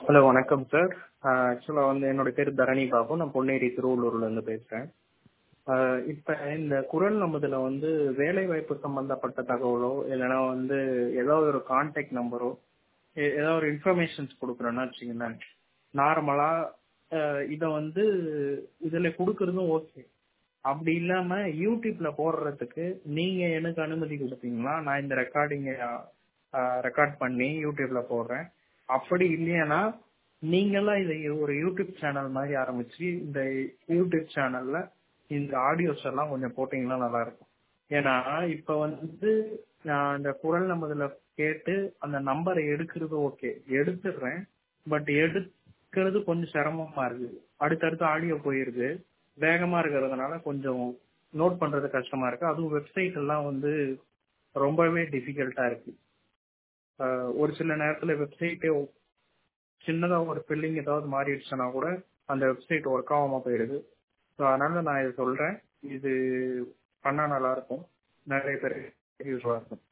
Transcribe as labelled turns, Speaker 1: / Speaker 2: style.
Speaker 1: hello வணக்கம் sir ஆக்சுவலாக வந்து என்னோட பேர் தரணி பாபு நான் பொன்னேரி திருவள்ளூர்லேருந்து பேசுகிறேன் இப்போ இந்த குரல் நம்பதில் வந்து வேலை வாய்ப்பு சம்மந்தப்பட்ட தகவலோ இல்லைன்னா வந்து ஏதாவது ஒரு கான்டாக்ட் நம்பரோ ஏதாவது ஒரு இன்ஃபர்மேஷன்ஸ் கொடுக்குறோன்னா வச்சுங்களேன் நார்மலாக இதை வந்து இதில் கொடுக்கறதும் ஓகே அப்படி இல்லாமல் யூடியூப்ல போடுறதுக்கு நீங்கள் எனக்கு அனுமதி கொடுத்தீங்களா நான் இந்த ரெக்கார்டிங்கை ரெக்கார்ட் பண்ணி யூடியூப்ல போடுறேன் அப்படி இல்லையானா நீங்களாம் இதை ஒரு யூடியூப் சேனல் மாதிரி ஆரம்பிச்சு இந்த யூடியூப் சேனல்ல இந்த ஆடியோஸ் எல்லாம் கொஞ்சம் போட்டீங்கன்னா நல்லா இருக்கும் ஏன்னா இப்ப வந்து நான் இந்த குரல் நம்பதுல கேட்டு அந்த நம்பரை எடுக்கிறது ஓகே எடுத்துடுறேன் பட் எடுக்கிறது கொஞ்சம் சிரமமா இருக்கு அடுத்தடுத்து ஆடியோ போயிருது வேகமா இருக்கிறதுனால கொஞ்சம் நோட் பண்றது கஷ்டமா இருக்கு அதுவும் வெப்சைட் எல்லாம் வந்து ரொம்பவே டிஃபிகல்ட்டா இருக்கு ஒரு சில நேரத்துல வெப்சைட்டே சின்னதா ஒரு பில்லிங் ஏதாவது மாறிடுச்சுன்னா கூட அந்த வெப்சைட் ஒர்க் ஆகாம போயிடுது ஸோ அதனால நான் இதை சொல்றேன் இது பண்ணா நல்லா இருக்கும் நிறைய பேர் யூஸ்ஃபுல்லா இருக்கும்